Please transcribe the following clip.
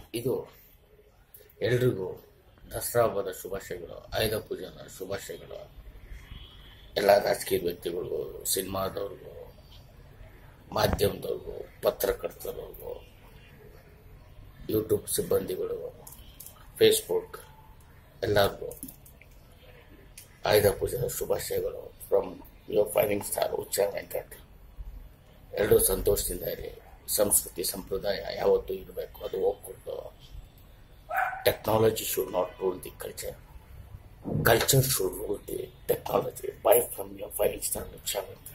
ಇದು ಎಲ್ರಿಗೂ ದಸರಾ ಹಬ್ಬದ ಶುಭಾಶಯಗಳು ಆಯುಧ ಪೂಜೆನ ಶುಭಾಶಯಗಳು ಎಲ್ಲ ರಾಜಕೀಯ ವ್ಯಕ್ತಿಗಳಿಗೂ ಸಿನಿಮಾದವ್ರಿಗೂ ಮಾಧ್ಯಮದವ್ರಿಗೂ ಪತ್ರಕರ್ತರಿಗೂ ಯೂಟ್ಯೂಬ್ ಸಿಬ್ಬಂದಿಗಳು ಫೇಸ್ಬುಕ್ ಎಲ್ಲರಿಗೂ ಆಯುಧ ಪೂಜೆಯ ಶುಭಾಶಯಗಳು ಫ್ರಮ್ ಯುವರ್ ಫೈವಿಂಗ್ ಸ್ಟಾರ್ ಉಚ್ಚ ವೆಂಕಟ್ ಎಲ್ಲರೂ ಸಂತೋಷದಿಂದ ಇರಿ ಸಂಸ್ಕೃತಿ ಸಂಪ್ರದಾಯ ಯಾವತ್ತೂ ಇರಬೇಕು ಅದು ಹೋಗ್ಕೊಟ್ಟು technology should not rule the culture culture should rule the technology bye from your fiving star ಉಚ್ಚ ವೆಂಕಟ್